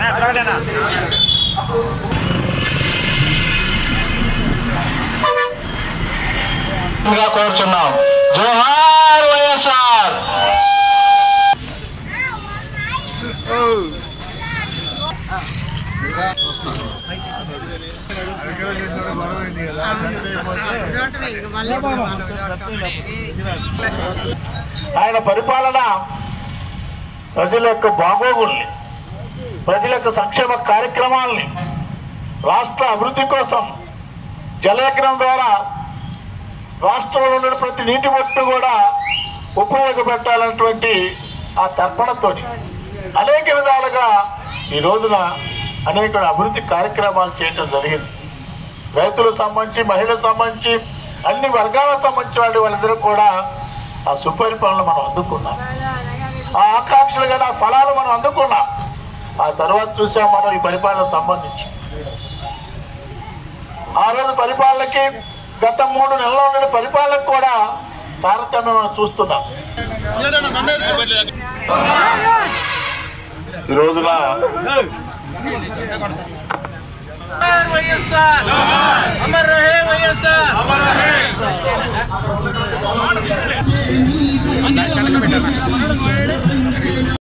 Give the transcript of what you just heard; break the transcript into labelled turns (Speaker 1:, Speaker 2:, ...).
Speaker 1: గా కోరుచున్నాం జోహార్ వైఎస్ఆర్ ఆయన పరిపాలన ప్రజల యొక్క బాగోగుల్ని ప్రజల యొక్క సంక్షేమ కార్యక్రమాల్ని రాష్ట్ర అభివృద్ధి కోసం జలయజ్ఞం ద్వారా రాష్ట్రంలో ఉన్న ప్రతి నీటి బొట్టు కూడా ఉపయోగపెట్టాలన్నటువంటి ఆ తర్పణతోని అనేక విధాలుగా ఈ రోజున అనేక అభివృద్ధి కార్యక్రమాలు చేయటం జరిగింది రైతులకు సంబంధించి మహిళలకు సంబంధించి అన్ని వర్గాలకు సంబంధించిన వాళ్ళు వాళ్ళందరూ కూడా ఆ సుపరిపాలన మనం అందుకున్నాం ఆ ఆకాంక్షలుగా ఆ ఫలాలు మనం అందుకున్నాం ఆ తర్వాత చూసాం మనం ఈ పరిపాలన సంబంధించి ఆ రోజు పరిపాలనకి గత మూడు నెలల నుండి పరిపాలనకు కూడా తారతమ్యం మనం చూస్తున్నాం ఈ రోజున
Speaker 2: వైఎస్ఆర్ అమర్ రహే వైఎస్ఆర్